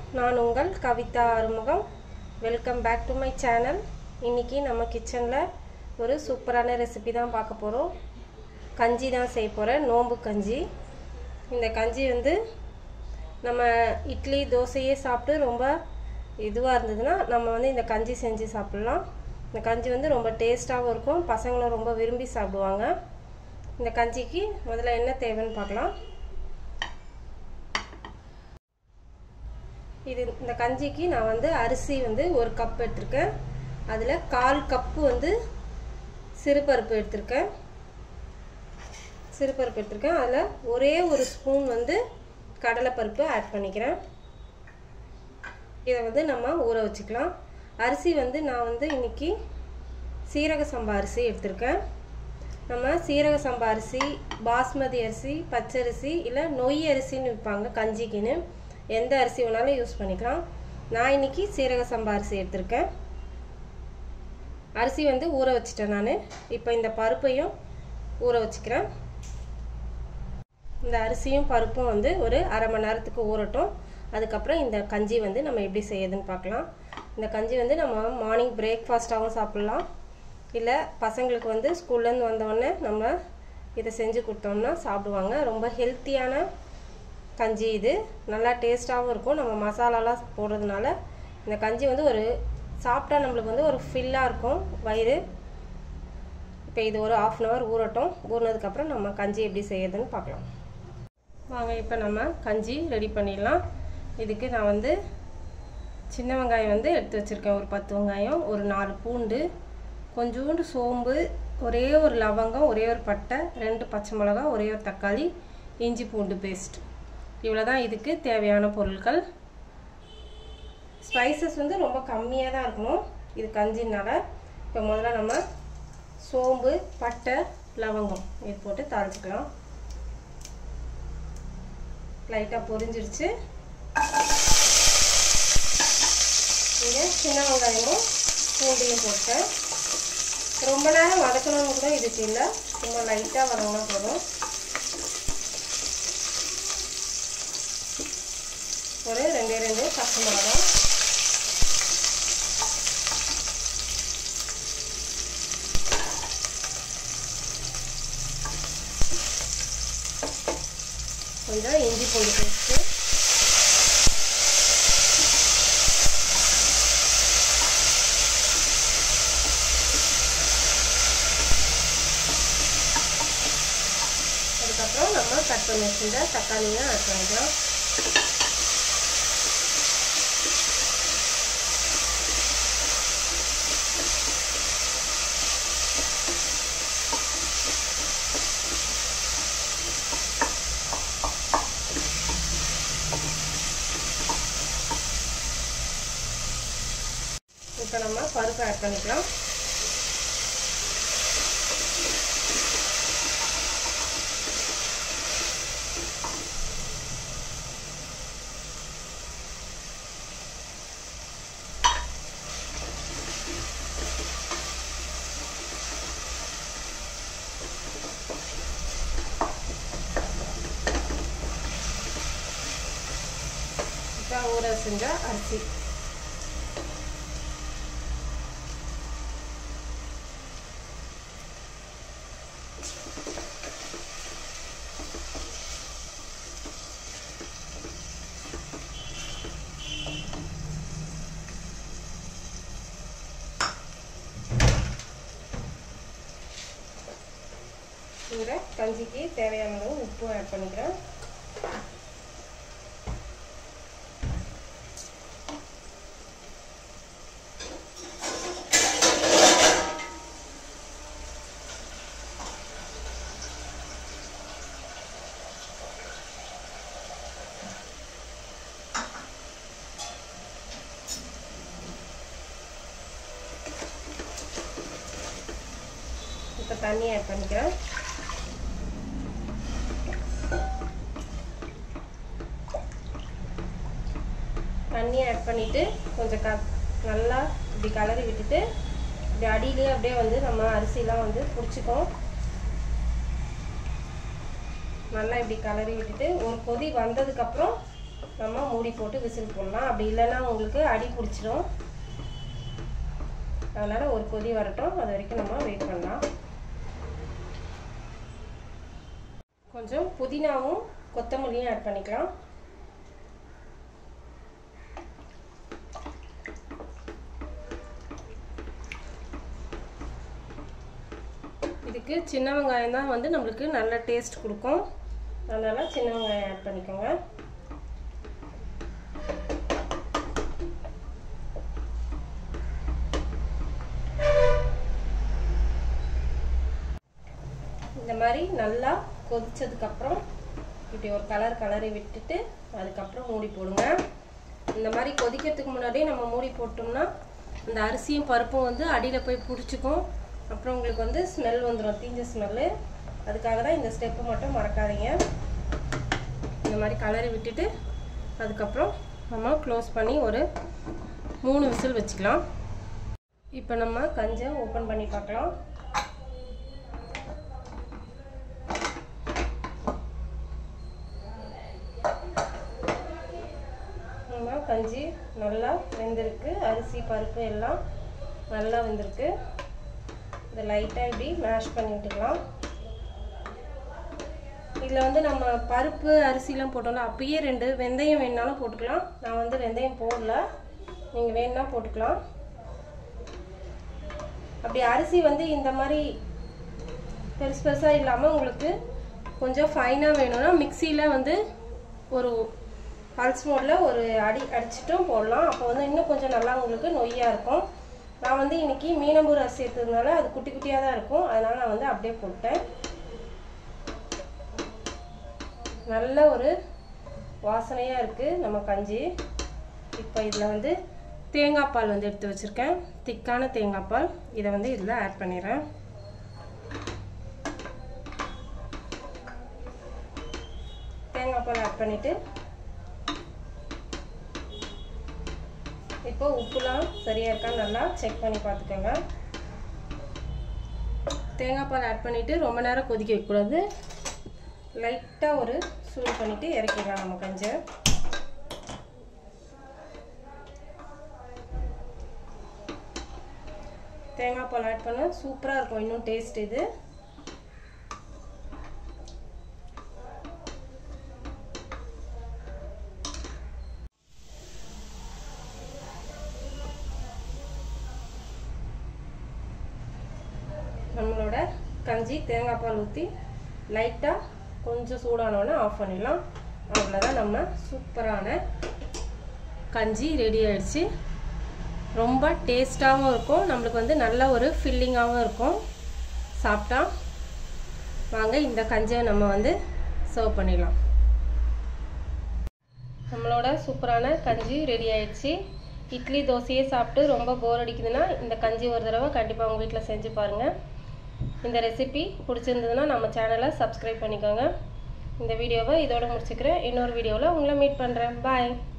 நான் உங்கள் Kavitha Arumugam welcome back to my channel இன்றைக்கி நம்ம கிச்சனில் ஒரு சூப்பரான ரெசிபி தான் பார்க்க போகிறோம் கஞ்சி தான் செய்ய போகிறேன் நோம்பு கஞ்சி இந்த கஞ்சி வந்து நம்ம இட்லி தோசையே சாப்பிட்டு ரொம்ப இதுவாக இருந்ததுன்னா நம்ம வந்து இந்த கஞ்சி செஞ்சு சாப்பிட்லாம் இந்த கஞ்சி வந்து ரொம்ப டேஸ்ட்டாகவும் இருக்கும் பசங்களும் ரொம்ப விரும்பி சாப்பிடுவாங்க இந்த கஞ்சிக்கு முதல்ல என்ன தேவைன்னு பார்க்கலாம் இது இந்த கஞ்சிக்கு நான் வந்து அரிசி வந்து ஒரு கப் எடுத்திருக்கேன் அதில் கால் கப்பு வந்து சிறுபருப்பு எடுத்திருக்கேன் சிறுபருப்பு எடுத்திருக்கேன் அதில் ஒரே ஒரு ஸ்பூன் வந்து கடலைப்பருப்பு ஆட் பண்ணிக்கிறேன் இதை வந்து நம்ம ஊற வச்சுக்கலாம் அரிசி வந்து நான் வந்து இன்றைக்கி சீரக சம்பா அரிசி எடுத்திருக்கேன் நம்ம சீரக சம்பா அரிசி பாஸ்மதி அரிசி பச்சரிசி இல்லை நொய் அரிசின்னு விற்பாங்க கஞ்சிக்குன்னு எந்த அரிசி வேணாலும் யூஸ் பண்ணிக்கலாம் நான் இன்றைக்கி சீரக சம்பா அரிசி எடுத்திருக்கேன் அரிசி வந்து ஊற வச்சிட்டேன் நான் இப்போ இந்த பருப்பையும் ஊற வச்சுக்கிறேன் இந்த அரிசியும் பருப்பும் வந்து ஒரு அரை மணி நேரத்துக்கு ஊறட்டும் அதுக்கப்புறம் இந்த கஞ்சி வந்து நம்ம எப்படி செய்யுதுன்னு பார்க்கலாம் இந்த கஞ்சி வந்து நம்ம மார்னிங் பிரேக்ஃபாஸ்ட்டாகவும் சாப்பிட்லாம் இல்லை பசங்களுக்கு வந்து ஸ்கூல்லேருந்து வந்தோடனே நம்ம இதை செஞ்சு கொடுத்தோம்னா சாப்பிடுவாங்க ரொம்ப ஹெல்த்தியான கஞ்சி இது நல்லா டேஸ்ட்டாகவும் இருக்கும் நம்ம மசாலாலாம் போடுறதுனால இந்த கஞ்சி வந்து ஒரு சாப்பிட்டா நம்மளுக்கு வந்து ஒரு ஃபில்லாக இருக்கும் வயிறு இப்போ இது ஒரு ஆஃப் அன் ஹவர் ஊறட்டும் ஊறினதுக்கப்புறம் நம்ம கஞ்சி எப்படி செய்யுதுன்னு பார்க்கலாம் வாங்க இப்போ நம்ம கஞ்சி ரெடி பண்ணிடலாம் இதுக்கு நான் வந்து சின்ன வெங்காயம் வந்து எடுத்து வச்சுருக்கேன் ஒரு பத்து வெங்காயம் ஒரு நாலு பூண்டு கொஞ்சோண்டு சோம்பு ஒரே ஒரு லவங்கம் ஒரே ஒரு பட்டை ரெண்டு பச்சை மிளகா ஒரே ஒரு தக்காளி இஞ்சி பூண்டு பேஸ்ட் இவ்வளோ தான் இதுக்கு தேவையான பொருட்கள் ஸ்பைசஸ் வந்து ரொம்ப கம்மியாக தான் இருக்கணும் இது கஞ்சினால இப்போ முதல்ல நம்ம சோம்பு பட்டை லவங்கம் இது போட்டு தாளிச்சிக்கலாம் லைட்டாக பொரிஞ்சிருச்சு இங்கே சின்ன வெங்காயமும் பூண்டையும் போட்டேன் ரொம்ப நேரம் வதக்கணும்னு கூட இதுக்கு இல்லை ரொம்ப லைட்டாக வதங்கினா போதும் ஒரு ரெண்டே ரெண்டு பச்சை மிளகா கொஞ்சம் இஞ்சி பூண்டு பேஸ்ட்டு அதுக்கப்புறம் நம்ம கட் பண்ணி வச்சுருந்த தக்காளியை ஆட் பண்ணிக்கலாம் இப்போ நம்ம பருப்பு ஆட் பண்ணிக்கலாம் இப்போ ஊற செஞ்ச அரிசி இந்த கஞ்சிக்கு தேவையான அளவு உப்பு ஆட் பண்ணிக்கிறேன் இப்போ தண்ணி ஆட் பண்ணிக்கிறேன் தண்ணி ஆட் பண்ணிவிட்டு கொஞ்சம் க நல்லா இப்படி கலரி விட்டுட்டு இப்படி அடியிலே அப்படியே வந்து நம்ம அரிசிலாம் வந்து பிடிச்சிக்கும் நல்லா இப்படி கலரி விட்டுட்டு ஒரு கொதி வந்ததுக்கப்புறம் நம்ம மூடி போட்டு விசில் போடலாம் அப்படி இல்லைன்னா உங்களுக்கு அடி பிடிச்சிடும் அதனால் ஒரு கொதி வரட்டும் அது வரைக்கும் நம்ம வெயிட் பண்ணலாம் கொஞ்சம் புதினாவும் கொத்தமல்லியும் ஆட் பண்ணிக்கலாம் இதுக்கு சின்ன வெங்காயம் தான் வந்து நம்மளுக்கு நல்ல டேஸ்ட் கொடுக்கும் அதனால் சின்ன வெங்காயம் ஆட் பண்ணிக்கோங்க இந்த மாதிரி நல்லா கொதிச்சதுக்கப்புறம் இப்படி ஒரு கலர் கலரை விட்டுட்டு அதுக்கப்புறம் மூடி போடுங்க இந்த மாதிரி கொதிக்கிறதுக்கு முன்னாடியே நம்ம மூடி போட்டோம்னா அந்த அரிசியும் பருப்பும் வந்து அடியில் போய் பிடிச்சிக்கும் அப்புறம் உங்களுக்கு வந்து ஸ்மெல் வந்துடும் தீஞ்ச ஸ்மெல்லு அதுக்காக தான் இந்த ஸ்டெப்பு மட்டும் மறக்காதீங்க இந்த மாதிரி கலரை விட்டுட்டு அதுக்கப்புறம் நம்ம க்ளோஸ் பண்ணி ஒரு மூணு விசில் வச்சுக்கலாம் இப்போ நம்ம கஞ்சை ஓப்பன் பண்ணி பார்க்கலாம் நம்ம கஞ்சி நல்லா வெந்திருக்கு அரிசி பருப்பு எல்லாம் நல்லா வெந்திருக்கு இதை லைட்டாக இப்படி மேஷ் பண்ணி விட்டுக்கலாம் இதில் வந்து நம்ம பருப்பு அரிசிலாம் போட்டோம்ல அப்பயே ரெண்டு வெந்தயம் வேணாலும் போட்டுக்கலாம் நான் வந்து வெந்தயம் போடல நீங்கள் வேணுன்னா போட்டுக்கலாம் அப்படி அரிசி வந்து இந்த மாதிரி பெருசு பெருசாக இல்லாமல் உங்களுக்கு கொஞ்சம் ஃபைனாக வேணும்னா மிக்சியில் வந்து ஒரு பல்ஸ் மோடில் ஒரு அடி அடிச்சிட்டும் போடலாம் அப்போ வந்து இன்னும் கொஞ்சம் நல்லா உங்களுக்கு நொய்யாக இருக்கும் நான் வந்து இன்னைக்கு மீனம்பூர் அரிசி எடுத்ததுனால அது குட்டி குட்டியாக தான் இருக்கும் அதனால் நான் வந்து அப்படியே போட்டேன் நல்ல ஒரு வாசனையாக இருக்குது நம்ம கஞ்சி இப்போ இதில் வந்து தேங்காய் பால் வந்து எடுத்து வச்சுருக்கேன் திக்கான தேங்காய் பால் இதை வந்து இதில் ஆட் பண்ணிடுறேன் தேங்காய் பால் ஆட் பண்ணிவிட்டு இப்போ உப்புலாம் சரியாக இருக்கான்னு நல்லா செக் பண்ணி பார்த்துக்கோங்க தேங்காய் பால் ஆட் பண்ணிவிட்டு ரொம்ப நேரம் கொதிக்க வைக்கக்கூடாது லைட்டாக ஒரு சூடு பண்ணிவிட்டு இறக்கிடலாம் நம்ம கஞ்சை தேங்காய் பால் ஆட் பண்ண சூப்பராக இருக்கும் இன்னும் டேஸ்ட் இது நம்மளோட கஞ்சி தேங்காய் பால் ஊற்றி லைட்டாக கொஞ்சம் சூடானோடனே ஆஃப் பண்ணிடலாம் அவ்வளோதான் நம்ம சூப்பரான கஞ்சி ரெடி ஆயிடுச்சு ரொம்ப டேஸ்ட்டாகவும் இருக்கும் நம்மளுக்கு வந்து நல்ல ஒரு ஃபில்லிங்காகவும் இருக்கும் சாப்பிட்டா வாங்க இந்த கஞ்சியை நம்ம வந்து சர்வ் பண்ணிடலாம் நம்மளோட சூப்பரான கஞ்சி ரெடி ஆயிடுச்சு இட்லி தோசையே சாப்பிட்டு ரொம்ப போர் அடிக்குதுன்னா இந்த கஞ்சி ஒரு தடவை கண்டிப்பாக உங்கள் வீட்டில் செஞ்சு பாருங்கள் இந்த ரெசிபி பிடிச்சிருந்ததுன்னா நம்ம சேனலை சப்ஸ்கிரைப் பண்ணிக்கோங்க இந்த வீடியோவை இதோட முடிச்சுக்கிறேன் இன்னொரு வீடியோவில் உங்களை மீட் பண்ணுறேன் பாய்